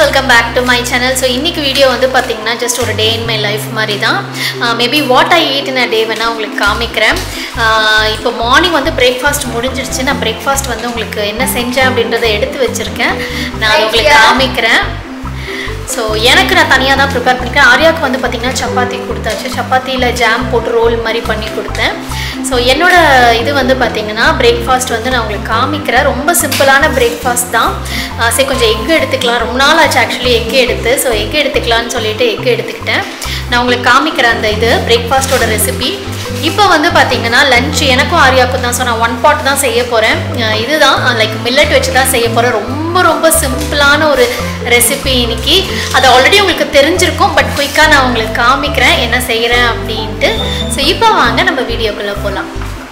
welcome back to my channel so இன்னைக்கு video வந்து பார்த்தீங்கன்னா ஜஸ்ட் ஒரு டே இன் மை லைஃப் மாதிரி தான் maybe what I eat in a day வேணால் உங்களுக்கு காமிக்கிறேன் ஆஹ் இப்போ மார்னிங் வந்து பிரேக்ஃபாஸ்ட் முடிஞ்சிருச்சு நான் பிரேக்ஃபாஸ்ட் வந்து உங்களுக்கு என்ன செஞ்சேன் அப்படின்றத எடுத்து வச்சுருக்கேன் நான் அதை உங்களுக்கு காமிக்கிறேன் ஸோ எனக்கு நான் தனியாக தான் ப்ரிப்பேர் பண்ணிக்கிறேன் ஆர்யாவுக்கு வந்து பார்த்திங்கன்னா சப்பாத்தி கொடுத்தாச்சு சப்பாத்தியில் ஜாம் போட்டு ரோல் மாதிரி பண்ணி கொடுத்தேன் ஸோ என்னோட இது வந்து பார்த்திங்கன்னா பிரேக்ஃபாஸ்ட் வந்து நான் உங்களுக்கு காமிக்கிறேன் ரொம்ப சிம்பிளான பிரேக்ஃபாஸ்ட் தான் ஆஹ் சரி கொஞ்சம் எக் எடுத்துக்கலாம் ரொம்ப நாள் ஆச்சு ஆக்சுவலி எக் எடுத்து ஸோ எக் எடுத்துக்கலாம்னு சொல்லிட்டு எக் எடுத்துக்கிட்டேன் நான் உங்களுக்கு காமிக்கிறேன் அந்த இது பிரேக்ஃபாஸ்ட்டோட ரெசிபி இப்போ வந்து பார்த்தீங்கன்னா லஞ்ச் எனக்கும் ஆரியாவுக்கும் தான் ஸோ நான் ஒன் பாட் தான் செய்ய போகிறேன் இதுதான் லைக் மில்லட் வச்சு தான் செய்ய போகிறேன் ரொம்ப ரொம்ப சிம்பிளான ஒரு ரெசிபி இன்னைக்கு அது ஆல்ரெடி உங்களுக்கு தெரிஞ்சிருக்கும் பட் குயிக்காக நான் உங்களுக்கு காமிக்கிறேன் என்ன செய்கிறேன் அப்படின்ட்டு ஸோ இப்போ வாங்க நம்ம வீடியோக்குள்ளே போகலாம்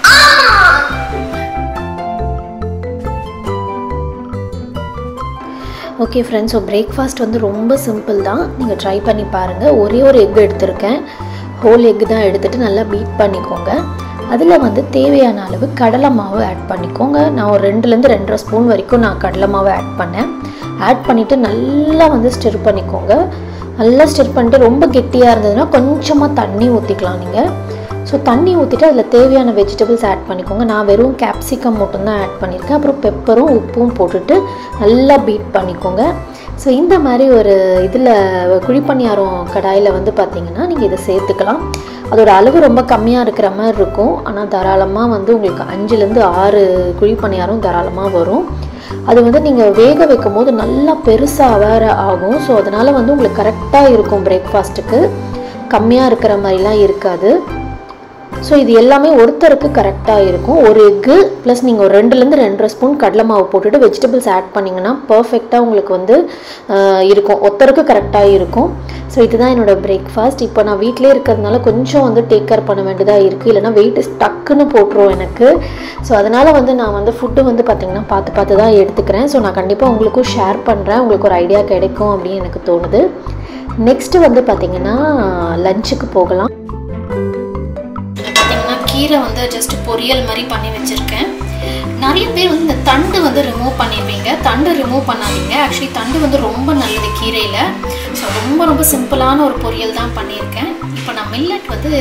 ஓகே ஃப்ரெண்ட்ஸ் ஸோ பிரேக்ஃபாஸ்ட் வந்து ரொம்ப சிம்பிள் தான் நீங்கள் ட்ரை பண்ணி பாருங்கள் ஒரே ஒரு எக் எடுத்திருக்கேன் ஹோல் எக் தான் எடுத்துகிட்டு நல்லா பீட் பண்ணிக்கோங்க அதில் வந்து தேவையான அளவு கடலை மாவு ஆட் பண்ணிக்கோங்க நான் ஒரு ரெண்டுலேருந்து ரெண்டரை ஸ்பூன் வரைக்கும் நான் கடலை மாவு ஆட் பண்ணேன் ஆட் பண்ணிவிட்டு நல்லா வந்து ஸ்டிர் பண்ணிக்கோங்க நல்லா ஸ்டிர் பண்ணிட்டு ரொம்ப கெட்டியாக இருந்ததுன்னா கொஞ்சமாக தண்ணி ஊற்றிக்கலாம் நீங்கள் ஸோ தண்ணி ஊற்றிட்டு அதில் தேவையான வெஜிடபிள்ஸ் ஆட் பண்ணிக்கோங்க நான் வெறும் கேப்சிகம் மட்டும்தான் ஆட் பண்ணியிருக்கேன் அப்புறம் பெப்பரும் உப்பும் போட்டுட்டு நல்லா பீட் பண்ணிக்கோங்க ஸோ இந்த மாதிரி ஒரு இதில் குழிப்பணியாரம் கடாயில் வந்து பார்த்தீங்கன்னா நீங்கள் இதை சேர்த்துக்கலாம் அதோட அளவு ரொம்ப கம்மியாக இருக்கிற மாதிரி இருக்கும் ஆனால் தாராளமாக வந்து உங்களுக்கு அஞ்சுலேருந்து ஆறு குழிப்பணியாரம் தாராளமாக வரும் அது வந்து நீங்கள் வேக வைக்கும் போது நல்லா பெருசாக வேற ஆகும் ஸோ அதனால் வந்து உங்களுக்கு கரெக்டாக இருக்கும் பிரேக்ஃபாஸ்ட்டுக்கு கம்மியாக இருக்கிற மாதிரிலாம் இருக்காது ஸோ இது எல்லாமே ஒருத்தருக்கு கரெக்டாக இருக்கும் ஒரு எக்கு ப்ளஸ் நீங்கள் ஒரு ரெண்டுலேருந்து ரெண்டரை ஸ்பூன் கடலை மாவு போட்டுட்டு வெஜிடபிள்ஸ் ஆட் பண்ணிங்கன்னா பர்ஃபெக்டாக உங்களுக்கு வந்து ஆஹ், இருக்கும் ஒருத்தருக்கு கரெக்டாக இருக்கும் ஸோ இதுதான் என்னோட பிரேக்ஃபாஸ்ட் இப்போ நான் வீட்டிலே இருக்கிறதுனால கொஞ்சம் வந்து டேக் கேர் பண்ண வேண்டியதாக இருக்குது இல்லைனா வெயிட் டக்குன்னு போட்டுரும் எனக்கு ஸோ அதனால் வந்து நான் வந்து ஃபுட்டு வந்து பார்த்திங்கன்னா பார்த்து பார்த்து தான் எடுத்துக்கிறேன் ஸோ நான் கண்டிப்பாக உங்களுக்கும் ஷேர் பண்ணுறேன் உங்களுக்கு ஒரு ஐடியா கிடைக்கும் அப்படின்னு எனக்கு தோணுது நெக்ஸ்ட்டு வந்து பார்த்திங்கன்னா லஞ்சுக்கு போகலாம் பார்த்தீங்கன்னா கீரை வந்து ஜஸ்ட் பொரியல் மாதிரி பண்ணி வச்சுருக்கேன் நிறைய பேர் வந்து இந்த தண்டு வந்து ரிமூவ் பண்ணிடுவீங்க தண்டு ரிமூவ் பண்ணாதீங்க ஆக்சுவலி தண்டு வந்து ரொம்ப நல்லது கீரையில் ஸோ ரொம்ப ரொம்ப சிம்பிளான ஒரு பொரியல் தான் பண்ணியிருக்கேன் இப்போ நான் மில்லட் வந்து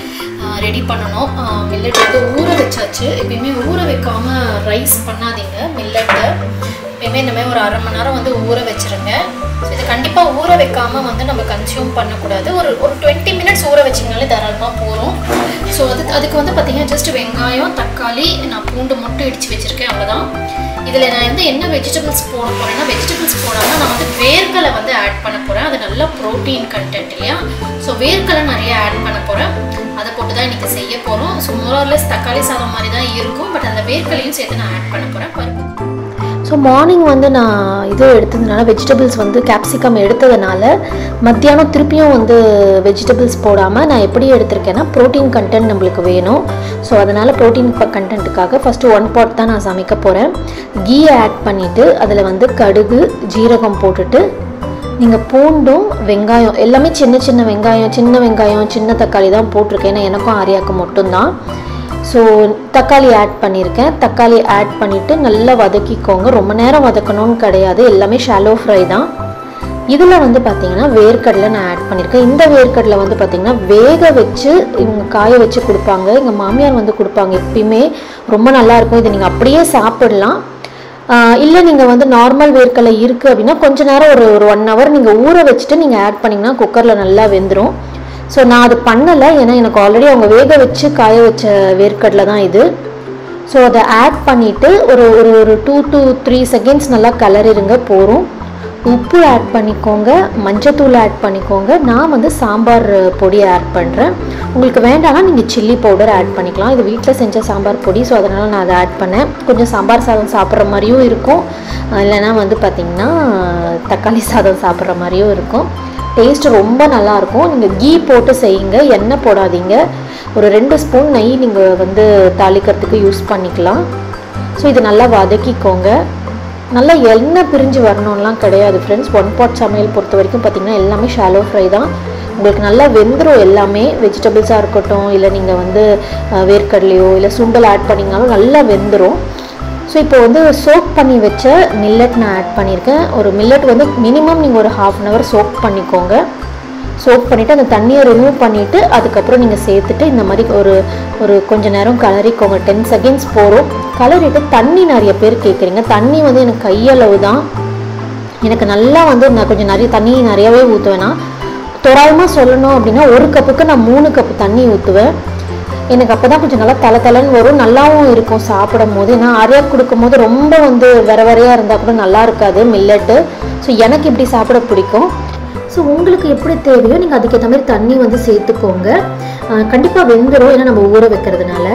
ரெடி பண்ணணும் மில்லட் வந்து ஊற வச்சாச்சு எப்பயுமே ஊற வைக்காம ரைஸ் பண்ணாதீங்க மில்லட்டை எப்பயுமே இந்த மாதிரி ஒரு அரை மணி நேரம் வந்து ஊற வச்சிருங்க ஸோ இது கண்டிப்பாக ஊற வைக்காம வந்து நம்ம கன்சியூம் பண்ணக்கூடாது ஒரு ஒரு டுவெண்ட்டி மினிட்ஸ் ஊற வச்சிங்கனாலே தாராளமாக போகிறோம் ஸோ அது அதுக்கு வந்து பார்த்தீங்கன்னா ஜஸ்ட் வெங்காயம் தக்காளி நான் பூண்டு மட்டும் இடித்து வச்சுருக்கேன் அவ்வளோதான் இதில் நான் வந்து என்ன வெஜிடபிள்ஸ் போட போகிறேன்னா வெஜிடபிள்ஸ் போடாமல் நான் வந்து வேர்க்கலை வந்து ஆட் பண்ண போகிறேன் அது நல்ல ப்ரோட்டீன் கண்டென்ட் இல்லையா ஸோ வேர்க்கலை நிறைய ஆட் பண்ண போகிறேன் அதை போட்டு தான் இன்றைக்கி செய்ய போகிறோம் ஸோ மோரர்லெஸ் தக்காளி சாதம் மாதிரி தான் இருக்கும் பட் அதில் வேர்க்கலையும் சேர்த்து நான் ஆட் பண்ண போகிறேன் பருப்பு ஸோ மார்னிங் வந்து நான் இது எடுத்ததுனால வெஜிடபிள்ஸ் வந்து கேப்சிகம் எடுத்ததுனால மத்தியானம் திருப்பியும் வந்து வெஜிடபிள்ஸ் போடாமல் நான் எப்படி எடுத்திருக்கேன்னா ப்ரோட்டீன் கண்டென்ட் நம்மளுக்கு வேணும் ஸோ அதனால் ப்ரோட்டீன் கண்டென்ட்டுக்காக ஃபஸ்ட்டு ஒன் பாட் தான் நான் சமைக்க போகிறேன் கீ ஆட் பண்ணிவிட்டு அதில் வந்து கடுகு ஜீரகம் போட்டுட்டு நீங்கள் பூண்டும் வெங்காயம் எல்லாமே சின்ன சின்ன வெங்காயம் சின்ன வெங்காயம் சின்ன தக்காளி தான் போட்டிருக்கேன் ஏன்னா எனக்கும் ஆரியாவுக்கு மட்டும்தான் ஸோ தக்காளி ஆட் பண்ணியிருக்கேன் தக்காளி ஆட் பண்ணிவிட்டு நல்லா வதக்கிக்கோங்க ரொம்ப நேரம் வதக்கணும்னு கிடையாது எல்லாமே ஷாலோ ஃப்ரை தான் இதில் வந்து பார்த்தீங்கன்னா வேர்க்கடலை நான் ஆட் பண்ணியிருக்கேன் இந்த வேர்க்கடலை வந்து பார்த்தீங்கன்னா வேக வச்சு இவங்க காய வச்சு கொடுப்பாங்க எங்கள் மாமியார் வந்து கொடுப்பாங்க எப்பயுமே ரொம்ப நல்லா இருக்கும் இதை நீங்கள் அப்படியே சாப்பிடலாம் இல்லை நீங்கள் வந்து நார்மல் வேர்க்கடலை இருக்குது அப்படின்னா கொஞ்ச நேரம் ஒரு ஒரு ஒன் ஹவர் நீங்கள் ஊற வச்சுட்டு நீங்கள் ஆட் பண்ணிங்கன்னா குக்கரில் நல்லா வெந்துடும் ஸோ நான் அது பண்ணலை ஏன்னா எனக்கு ஆல்ரெடி அவங்க வேக வச்சு காய வச்ச வேர்க்கடலை தான் இது ஸோ அதை ஆட் பண்ணிவிட்டு ஒரு ஒரு ஒரு டூ டு த்ரீ செகண்ட்ஸ் நல்லா கலரிருங்க போகிறோம் உப்பு ஆட் பண்ணிக்கோங்க மஞ்சத்தூள் ஆட் பண்ணிக்கோங்க நான் வந்து சாம்பார் பொடி ஆட் பண்ணுறேன் உங்களுக்கு வேண்டாம்னா நீங்கள் சில்லி பவுடர் ஆட் பண்ணிக்கலாம் இது வீட்டில் செஞ்ச சாம்பார் பொடி ஸோ அதனால் நான் அதை ஆட் பண்ணேன் கொஞ்சம் சாம்பார் சாதம் சாப்பிட்ற மாதிரியும் இருக்கும் இல்லைன்னா வந்து பார்த்திங்கன்னா தக்காளி சாதம் சாப்பிட்ற மாதிரியும் இருக்கும் டேஸ்ட் ரொம்ப நல்லாயிருக்கும் நீங்கள் கீ போட்டு செய்யுங்க எண்ணெய் போடாதீங்க ஒரு ரெண்டு ஸ்பூன் நெய் நீங்கள் வந்து தாளிக்கிறதுக்கு யூஸ் பண்ணிக்கலாம் ஸோ இது நல்லா வதக்கிக்கோங்க நல்லா எண்ணெய் பிரிஞ்சு வரணும்லாம் கிடையாது ஃப்ரெண்ட்ஸ் ஒன் பாட் சமையல் பொறுத்த வரைக்கும் பார்த்திங்கன்னா எல்லாமே ஷாலோ ஃப்ரை தான் உங்களுக்கு நல்லா வெந்துடும் எல்லாமே வெஜிடபிள்ஸாக இருக்கட்டும் இல்லை நீங்கள் வந்து அஹ், வேர்க்கடலையோ இல்லை சுண்டல் ஆட் பண்ணிங்கனாலும் நல்லா வெந்துடும் ஸோ இப்போ வந்து சோக் பண்ணி வச்ச மில்லட் நான் ஆட் பண்ணியிருக்கேன் ஒரு மில்லட் வந்து மினிமம் நீங்கள் ஒரு ஹாஃப் அன் ஹவர் சோக் பண்ணிக்கோங்க சோக் பண்ணிவிட்டு அந்த தண்ணியை ரிமூவ் பண்ணிவிட்டு அதுக்கப்புறம் நீங்கள் சேர்த்துட்டு இந்த மாதிரி ஒரு ஒரு கொஞ்ச நேரம் கலரிக்கோங்க டென் செகண்ட்ஸ் போகிறோம் கலரிட்டு தண்ணி நிறைய பேர் கேட்குறீங்க தண்ணி வந்து எனக்கு கையளவு தான் எனக்கு நல்லா வந்து நான் கொஞ்சம் நிறைய தண்ணி நிறையவே ஊற்றுவேன்னா தோராயமாக சொல்லணும் அப்படின்னா ஒரு கப்புக்கு நான் மூணு கப்பு தண்ணி ஊற்றுவேன் எனக்கு அப்போ தான் கொஞ்சம் நல்லா தலை தலைன்னு வரும் நல்லாவும் இருக்கும் சாப்பிடும் போது ஏன்னா அரையா கொடுக்கும் போது ரொம்ப வந்து வர வரையாக இருந்தால் கூட நல்லா இருக்காது மில்லட்டு ஸோ எனக்கு இப்படி சாப்பிட பிடிக்கும் ஸோ உங்களுக்கு எப்படி தேவையோ நீங்கள் அதுக்கேற்ற மாதிரி தண்ணி வந்து சேர்த்துக்கோங்க கண்டிப்பாக வெந்துடும் ஏன்னா நம்ம ஊற வைக்கிறதுனால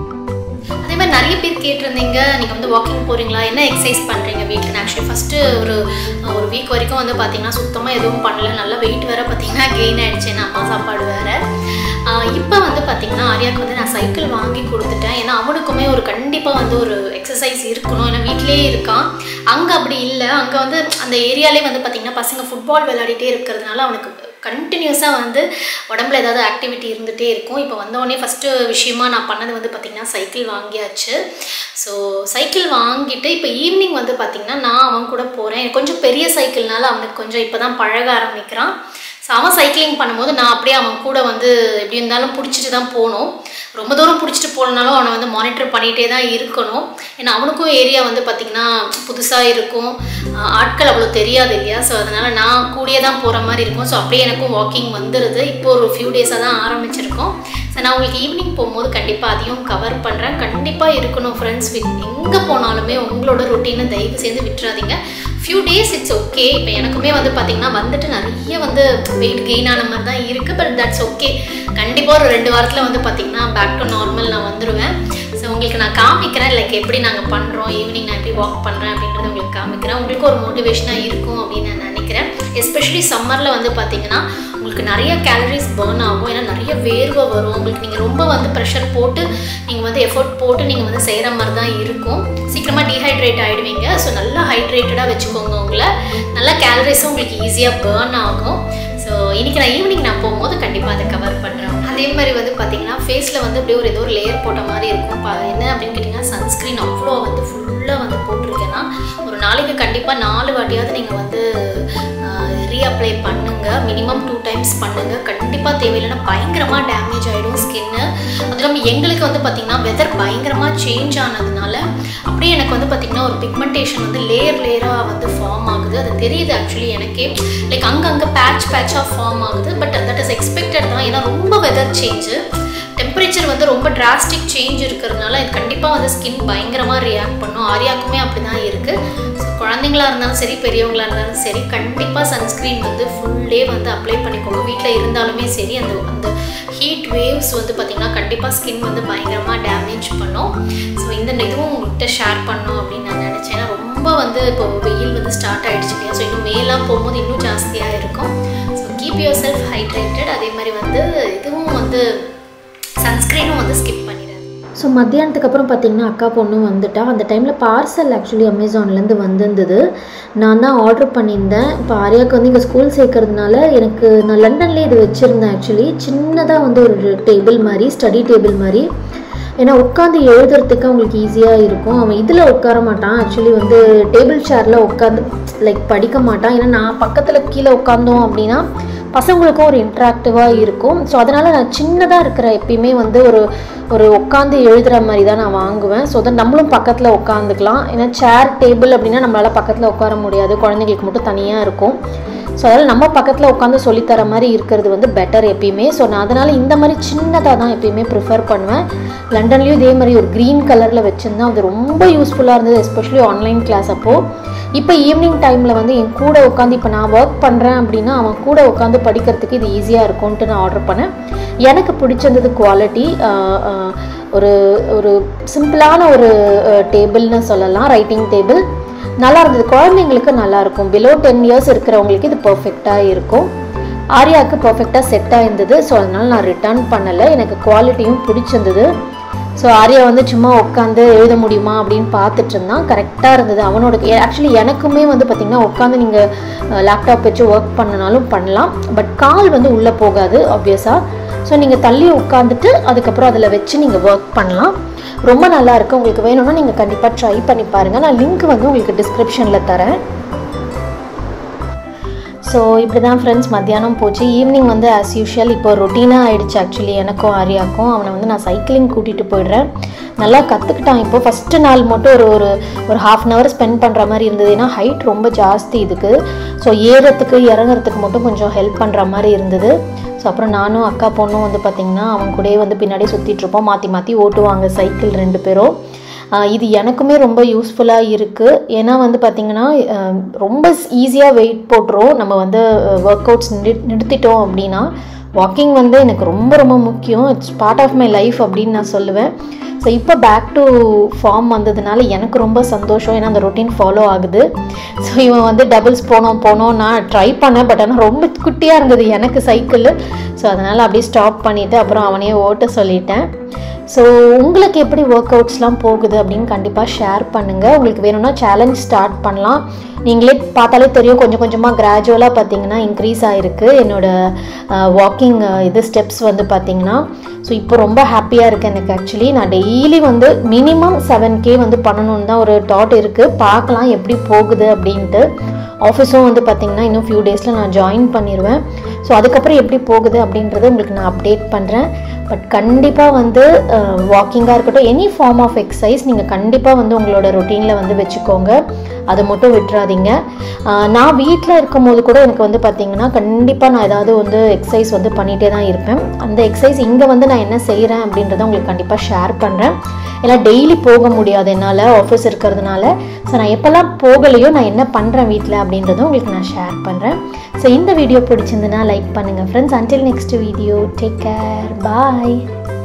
அதே மாதிரி நிறைய பேர் கேட்டிருந்தீங்க நீங்கள் வந்து வாக்கிங் போகிறீங்களா என்ன எக்ஸசைஸ் பண்ணுறீங்க வீட்டில் ஆக்சுவலி ஃபஸ்ட்டு ஒரு ஒரு வீக் வரைக்கும் வந்து பார்த்தீங்கன்னா சுத்தமாக எதுவும் பண்ணல நல்லா வெயிட் வேறு பார்த்தீங்கன்னா கெயின் ஆயிடுச்சு என் அம்மா சாப்பாடு வேறு இப்போ வந்து பார்த்தீங்கன்னா ஆர்யாவுக்கு வந்து நான் சைக்கிள் வாங்கி கொடுத்துட்டேன் ஏன்னா அவனுக்குமே ஒரு கண்டிப்பாக வந்து ஒரு எக்ஸசைஸ் இருக்கணும் ஏன்னா வீட்டிலேயே இருக்கான் அங்கே அப்படி இல்லை அங்கே வந்து அந்த ஏரியாலே வந்து பார்த்தீங்கன்னா பசங்க ஃபுட்பால் விளையாடிட்டே இருக்கிறதுனால அவனுக்கு கண்டினியூஸாக வந்து உடம்புல ஏதாவது ஆக்டிவிட்டி இருந்துகிட்டே இருக்கும் இப்போ வந்தோடனே ஃபஸ்ட்டு விஷயமா நான் பண்ணது வந்து பார்த்திங்கன்னா சைக்கிள் வாங்கியாச்சு ஸோ சைக்கிள் வாங்கிட்டு இப்போ ஈவினிங் வந்து பார்த்திங்கன்னா நான் அவன் கூட போகிறேன் கொஞ்சம் பெரிய சைக்கிள்னால அவனுக்கு கொஞ்சம் இப்போ தான் பழக ஆரம்பிக்கிறான் ஸோ அவன் சைக்கிளிங் பண்ணும்போது நான் அப்படியே அவன் கூட வந்து எப்படி இருந்தாலும் பிடிச்சிட்டு தான் போகணும் ரொம்ப தூரம் பிடிச்சிட்டு போகலனாலும் அவனை வந்து மானிட்டர் பண்ணிகிட்டே தான் இருக்கணும் ஏன்னா அவனுக்கும் ஏரியா வந்து பார்த்திங்கன்னா புதுசாக இருக்கும் ஆஹ் ஆட்கள் அவ்வளோ தெரியாது இல்லையா ஸோ அதனால் நான் கூடியே தான் போகிற மாதிரி இருக்கும் ஸோ அப்படியே எனக்கும் வாக்கிங் வந்துடுது இப்போ ஒரு ஃபியூ டேஸாக தான் ஆரம்பிச்சிருக்கோம் ஸோ நான் உங்களுக்கு ஈவினிங் போகும்போது கண்டிப்பாக அதையும் கவர் பண்ணுறேன் கண்டிப்பாக இருக்கணும் ஃப்ரெண்ட்ஸ் வித் எங்கே போனாலுமே உங்களோட ரொட்டீனை தயவு செய்து விட்டுறாதீங்க ஃபியூ டேஸ் இட்ஸ் ஓகே இப்போ எனக்குமே வந்து பார்த்திங்கன்னா வந்துட்டு நிறைய வந்து வெயிட் கெயின் ஆன மாதிரி தான் இருக்குது பட் தட்ஸ் ஓகே கண்டிப்பாக ஒரு ரெண்டு வாரத்தில் வந்து பார்த்திங்கன்னா பேக் டு நார்மல் நான் வந்துடுவேன் ஸோ உங்களுக்கு நான் காமிக்கிறேன் லைக் எப்படி நாங்கள் பண்ணுறோம் ஈவினிங் நான் எப்படி வாக் பண்ணுறேன் அப்படின்றத உங்களுக்கு காமிக்கிறேன் உங்களுக்கு ஒரு மோட்டிவேஷனாக இருக்கும் அப்படின்னு நான் நினைக்கிறேன் எஸ்பெஷலி சம்மரில் வந்து பார்த்திங்கன்னா உங்களுக்கு நிறைய கேலரிஸ் பேர்ன் ஆகும் ஏன்னா நிறைய வேர்வை வரும் உங்களுக்கு நீங்கள் ரொம்ப வந்து ப்ரெஷர் போட்டு நீங்கள் வந்து எஃபோர்ட் போட்டு நீங்கள் வந்து செய்கிற மாதிரி தான் இருக்கும் சீக்கிரமாக டீஹைட்ரேட் ஆகிடுவீங்க ஸோ நல்லா ஹைட்ரேட்டடாக வச்சுக்கோங்க உங்களை நல்லா கேலரிஸும் உங்களுக்கு ஈஸியாக பேர்ன் ஆகும் ஸோ இன்றைக்கி நான் ஈவினிங் நான் போகும்போது கண்டிப்பாக அதை கவர் பண்ணுறேன் அதே மாதிரி வந்து பார்த்தீங்கன்னா ஃபேஸில் வந்து அப்படியே ஒரு ஏதோ ஒரு லேயர் போட்ட மாதிரி இருக்கும் பா என்ன அப்படின்னு கேட்டிங்கன்னா சன்ஸ்க்ரீன் அவ்வளோ வந்து ஃபுல்லாக வந்து போட்டிருக்கேன்னா ஒரு நாளைக்கு கண்டிப்பாக நாலு வாட்டியாவது நீங்கள் வந்து ரீஅப்ளை பண்ணுங்க மினிமம் டூ டைம்ஸ் பண்ணுங்க கண்டிப்பாக தேவையில்லைன்னா பயங்கரமாக டேமேஜ் ஆகிடும் ஸ்கின்னு அது இல்லாமல் எங்களுக்கு வந்து பார்த்திங்கன்னா வெதர் பயங்கரமாக சேஞ்ச் ஆனதுனால அப்படியே எனக்கு வந்து பார்த்திங்கன்னா ஒரு பிக்மெண்டேஷன் வந்து லேயர் லேயராக வந்து ஃபார்ம் ஆகுது அது தெரியுது ஆக்சுவலி எனக்கே லைக் அங்கங்கே பேட்ச் பேட்சாக ஃபார்ம் ஆகுது பட் தட் இஸ் எக்ஸ்பெக்டட் தான் ஏன்னா ரொம்ப வெதர் சேஞ்சு டெம்பரேச்சர் வந்து ரொம்ப டிராஸ்டிக் சேஞ்ச் இருக்கிறதுனால இது கண்டிப்பாக வந்து ஸ்கின் பயங்கரமாக ரியாக்ட் பண்ணும் ஆரியாக்குமே அப்படி தான் இருக்குது ஸோ குழந்தைங்களா இருந்தாலும் சரி பெரியவங்களா இருந்தாலும் சரி கண்டிப்பாக சன்ஸ்க்ரீன் வந்து ஃபுல் டே வந்து அப்ளை பண்ணிக்கோங்க வீட்டில் இருந்தாலுமே சரி அந்த அந்த ஹீட் வேவ்ஸ் வந்து பார்த்திங்கன்னா கண்டிப்பாக ஸ்கின் வந்து பயங்கரமாக டேமேஜ் பண்ணும் ஸோ இந்த இதுவும் உங்கள்கிட்ட ஷேர் பண்ணோம் அப்படின்னு நான் நினச்சேன் ஏன்னா ரொம்ப வந்து இப்போ வெயில் வந்து ஸ்டார்ட் ஆகிடுச்சு இல்லையா ஸோ இன்னும் மேலாம் போகும்போது இன்னும் ஜாஸ்தியாக இருக்கும் so keep yourself hydrated அதே மாதிரி வந்து இதுவும் வந்து சன்ஸ்க்ரீனும் வந்து ஸ்கிப் பண்ணிடுறேன் ஸோ மத்தியானத்துக்கு அப்புறம் பார்த்தீங்கன்னா அக்கா பொண்ணும் வந்துட்டா அந்த டைமில் பார்சல் ஆக்சுவலி அமேசான்லேருந்து வந்திருந்தது நான் தான் ஆர்டர் பண்ணியிருந்தேன் இப்போ ஆரியாவுக்கு வந்து இங்கே ஸ்கூல் சேர்க்கறதுனால எனக்கு நான் லண்டன்லேயே இது வச்சுருந்தேன் ஆக்சுவலி சின்னதாக வந்து ஒரு டேபிள் மாதிரி ஸ்டடி டேபிள் மாதிரி ஏன்னா உட்காந்து எழுதுறதுக்கு அவங்களுக்கு ஈஸியாக இருக்கும் அவன் இதில் உட்கார மாட்டான் ஆக்சுவலி வந்து டேபிள் சேரில் உட்காந்து லைக் படிக்க மாட்டான் ஏன்னா நான் பக்கத்தில் கீழே உட்காந்தோம் அப்படின்னா பசங்களுக்கும் ஒரு இன்ட்ராக்டிவாக இருக்கும் ஸோ அதனால் நான் சின்னதாக இருக்கிற எப்பயுமே வந்து ஒரு ஒரு உட்காந்து எழுதுகிற மாதிரி தான் நான் வாங்குவேன் ஸோ தட் நம்மளும் பக்கத்தில் உட்காந்துக்கலாம் ஏன்னா சேர் டேபிள் அப்படின்னா நம்மளால் பக்கத்தில் உட்கார முடியாது குழந்தைங்களுக்கு மட்டும் தனியாக இருக்கும் ஸோ அதனால் நம்ம பக்கத்தில் உட்காந்து சொல்லித்தர மாதிரி இருக்கிறது வந்து பெட்டர் எப்பயுமே ஸோ நான் அதனால் இந்த மாதிரி சின்னதாக தான் எப்பயுமே ப்ரிஃபர் பண்ணுவேன் லண்டன்லேயும் இதே மாதிரி ஒரு க்ரீன் கலரில் வச்சுருந்தேன் அது ரொம்ப யூஸ்ஃபுல்லாக இருந்தது எஸ்பெஷலி ஆன்லைன் கிளாஸ் அப்போது இப்போ ஈவினிங் டைமில் வந்து என் கூட உட்காந்து இப்போ நான் ஒர்க் பண்ணுறேன் அப்படின்னா அவன் கூட உட்காந்து படிக்கிறதுக்கு இது ஈஸியாக இருக்கும்ன்ட்டு நான் ஆர்டர் பண்ணேன் எனக்கு பிடிச்சிருந்தது குவாலிட்டி ஒரு ஒரு சிம்பிளான ஒரு டேபிள்னு சொல்லலாம் ரைட்டிங் டேபிள் நல்லா இருந்தது குழந்தைங்களுக்கு நல்லா இருக்கும் பிலோ டென் இயர்ஸ் இருக்கிறவங்களுக்கு இது பர்ஃபெக்டாக இருக்கும் ஆர்யாவுக்கு பர்ஃபெக்டாக செட்டாக இருந்தது ஸோ அதனால் நான் ரிட்டர்ன் பண்ணலை எனக்கு குவாலிட்டியும் பிடிச்சிருந்தது ஸோ ஆர்யா வந்து சும்மா உட்காந்து எழுத முடியுமா அப்படின்னு பார்த்துட்டு இருந்தான் கரெக்டாக இருந்தது அவனோட ஆக்சுவலி எனக்குமே வந்து பார்த்திங்கன்னா உட்காந்து நீங்கள் லேப்டாப் வச்சு ஒர்க் பண்ணனாலும் பண்ணலாம் பட் கால் வந்து உள்ளே போகாது ஆப்வியஸாக ஸோ நீங்கள் தள்ளி உட்காந்துட்டு அதுக்கப்புறம் அதில் வச்சு நீங்கள் ஒர்க் பண்ணலாம் ரொம்ப நல்லா இருக்கு உங்களுக்கு வேணும்னா நீங்கள் கண்டிப்பாக ட்ரை பண்ணி பாருங்கள் நான் லிங்க் வந்து உங்களுக்கு டிஸ்கிரிப்ஷனில் தரேன் ஸோ இப்படி தான் ஃப்ரெண்ட்ஸ் மத்தியானம் போச்சு ஈவினிங் வந்து ஆஸ் யூஷுவல் இப்போ ரொட்டீனாக ஆயிடுச்சு ஆக்சுவலி எனக்கும் ஆரியாக்கும் அவனை வந்து நான் சைக்கிளிங் கூட்டிகிட்டு போயிடுறேன் நல்லா கற்றுக்கிட்டான் இப்போ ஃபஸ்ட்டு நாள் மட்டும் ஒரு ஒரு ஒரு ஹாஃப் அன் ஹவர் ஸ்பெண்ட் பண்ணுற மாதிரி இருந்தது ஏன்னா ஹைட் ரொம்ப ஜாஸ்தி இதுக்கு ஸோ ஏறத்துக்கு இறங்குறதுக்கு மட்டும் கொஞ்சம் ஹெல்ப் பண்ணுற மாதிரி இருந்தது ஸோ அப்புறம் நானும் அக்கா பொண்ணும் வந்து பார்த்திங்கன்னா அவன் கூடயே வந்து பின்னாடி சுற்றிட்டு இருப்போம் மாற்றி மாற்றி ஓட்டுவாங்க சைக்கிள் ரெண்டு பேரும் ஆஹ் இது எனக்குமே ரொம்ப யூஸ்ஃபுல்லாக இருக்குது ஏன்னா வந்து பார்த்திங்கன்னா ஆஹ் ரொம்ப ஈஸியாக வெயிட் போட்டுரும் நம்ம வந்து ஒர்க் அவுட்ஸ் நிறு நிறுத்திட்டோம் அப்படின்னா வாக்கிங் வந்து எனக்கு ரொம்ப ரொம்ப முக்கியம் it's part of my life அப்படின்னு நான் சொல்லுவேன் ஸோ இப்போ பேக் டு ஃபார்ம் வந்ததுனால எனக்கு ரொம்ப சந்தோஷம் ஏன்னா அந்த ரொட்டீன் ஃபாலோ ஆகுது ஸோ இவன் வந்து டபுள்ஸ் போனோம் போனோம் நான் ட்ரை பண்ணேன் பட் ஆனால் ரொம்ப குட்டியாக இருந்தது எனக்கு சைக்கிள் ஸோ அதனால் அப்படியே ஸ்டாப் பண்ணிவிட்டு அப்புறம் அவனையே ஓட்ட சொல்லிட்டேன் ஸோ உங்களுக்கு எப்படி ஒர்க் அவுட்ஸ்லாம் போகுது அப்படின்னு கண்டிப்பாக ஷேர் பண்ணுங்கள் உங்களுக்கு வேணும்னா சேலஞ்ச் ஸ்டார்ட் பண்ணலாம் நீங்களே பார்த்தாலே தெரியும் கொஞ்சம் கொஞ்சமாக கிராஜுவலாக பார்த்தீங்கன்னா இன்க்ரீஸ் ஆகிருக்கு என்னோட வாக்கிங் இது ஸ்டெப்ஸ் வந்து பார்த்தீங்கன்னா ஸோ இப்போ ரொம்ப ஹாப்பியாக இருக்குது எனக்கு ஆக்சுவலி நான் டெய்லி வந்து மினிமம் செவன் கே வந்து பண்ணணும்னு தான் ஒரு தாட் இருக்குது பார்க்கலாம் எப்படி போகுது அப்படின்ட்டு ஆஃபீஸும் வந்து பார்த்திங்கன்னா இன்னும் ஃபியூ டேஸில் நான் ஜாயின் பண்ணிடுவேன் ஸோ அதுக்கப்புறம் எப்படி போகுது அப்படின்றத உங்களுக்கு நான் அப்டேட் பண்ணுறேன் பட் கண்டிப்பாக வந்து வாக்கிங்காக இருக்கட்டும் எனி ஃபார்ம் ஆஃப் எக்ஸசைஸ் நீங்கள் கண்டிப்பாக வந்து உங்களோட ரொட்டீனில் வந்து வச்சுக்கோங்க அதை மட்டும் விட்டுறாதீங்க ஆஹ் நான் வீட்டில் இருக்கும்போது கூட எனக்கு வந்து பார்த்திங்கன்னா கண்டிப்பாக நான் ஏதாவது வந்து எக்ஸசைஸ் வந்து பண்ணிகிட்டே தான் இருப்பேன் அந்த எக்ஸசைஸ் இங்கே வந்து நான் என்ன செய்கிறேன் அப்படின்றத உங்களுக்கு கண்டிப்பாக ஷேர் பண்ணுறேன் ஏன்னா டெய்லி போக முடியாது என்னால் ஆஃபீஸ் இருக்கிறதுனால ஸோ நான் எப்போல்லாம் போகலையோ நான் என்ன பண்ணுறேன் வீட்டில் அப்படின்றதும் உங்களுக்கு நான் ஷேர் பண்ணுறேன் ஸோ இந்த வீடியோ பிடிச்சிருந்துன்னா லைக் பண்ணுங்கள் friends until next video take care பாய்